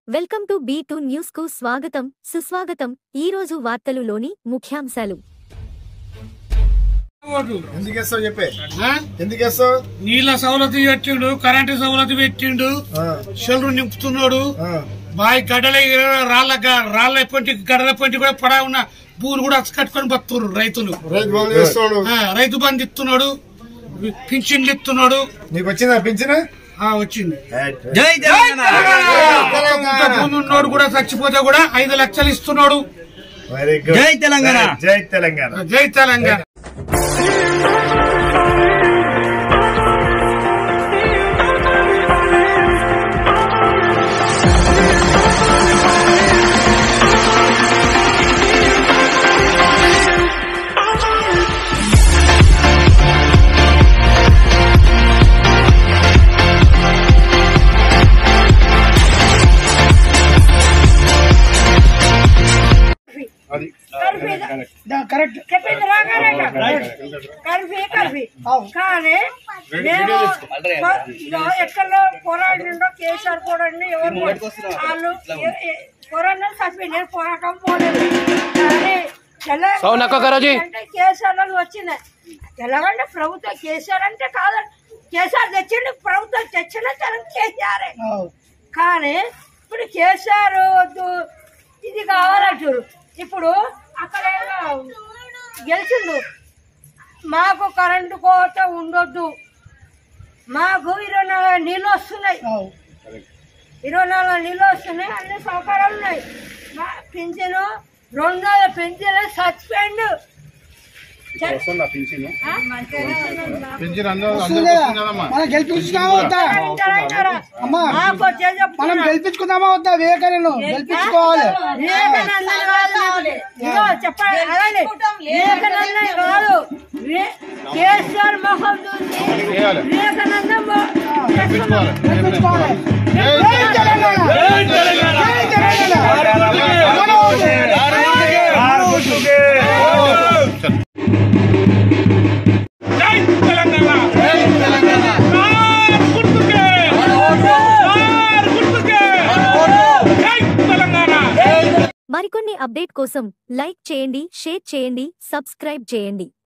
Welcome to B two news కు స్వాగతం సుస్వాగతం ఈ రోజు వార్తలులోని ముఖ్యాంశాలు ఓటు. ఎందుకు వేస్తావు చెప్పే ఆ? ఎందుకు వేస్తావు నీళ్ళ సవలతు పెట్టిండు కరెంటు సవలతు పెట్టిండు ఆ, చెల్లు నింపుతున్నాడు ఆ, బావి గడ్డల రాళ్ళ గ- రాళ్ళ పొంటి గడ్డల పొంటి కూడా పడా ఉన్న భూములు కూడా అచ్చు కట్టుకొని బతున్నారు రైతులు రైతు బంధు చేస్తున్నాడు ఆ, రైతు బంధు ఇస్తున్నాడు పింఛన్లు ఇస్తున్నాడు నీకు వచ్చిందా పింఛన ఆ, వచ్చింది జై ఇంత భూమి ఉన్నోడు కూడా చచ్చిపోతే కూడా ఐదు లక్షలు ఇస్తున్నాడు వెరీ గుడ్ జై తెలంగాణ. జై తెలంగాణ జై తెలంగాణ కరెక్ట్ చెప్పింది రాగానే కర్ఫీ కర్ఫీ కానీ మేము ఇదో ఎక్కడో పోరాడిండో కేసీఆర్ పోరాడి ఎవరు వాళ్ళు ఎ- ఎ- పోరాడిన చచ్చిపోయి నేను పోరాటం పోలేదు కానీ తెలంగాణ అంటే కేసీఆర్ అని వచ్చింది తెలంగాణ ప్రభుత్వం కేసీఆర్ అంటే కాదండి కేసీఆర్ తెచ్చిండు ప్రభుత్వం తెచ్చిన తెలంగాణ కేసీఆర్ కానీ ఇప్పుడు కేసీఆర్ వద్దు ఇది కావాలంటారు ఇప్పుడు అక్కడ ఏమో గెలిచిండు మాకు కరెంటు కోత ఉండొద్దు మాకు ఇరవై నాలుగు నీళ్ళు వస్తున్నాయి ఇరవై నాలుగు నీళ్ళు వస్తున్నాయి అన్ని సౌకర్యాలు ఉన్నాయి మా పింఛను రెండు వందల పింఛను సస్పెండ్ మనం గెలిపించుకున్నామా వద్దా అమ్మా మనం గెలిపించుకుందామా వద్దా వివేకానందను గెలిపించుకోవాలి వివేకానందన్ కాదు ఇదిగో చెప్పండి అదండి వివేకానందన్ కాదు వే- కేసీఆర్ మొహం చూసి వివేకానందం మొ- చేస్తున్నాం. గెలిపించుకోవాలి జై తెలంగాణ జై తెలంగాణ మన ఓటు. మన ఓటు. జై తెలంగాణ కారు గుర్తుకే కారు గుర్తుకే జై తెలంగాణ మరికొన్ని అప్డేట్ కోసం లైక్ చేయండి షేర్ చేయండి సబ్స్క్రైబ్ చేయండి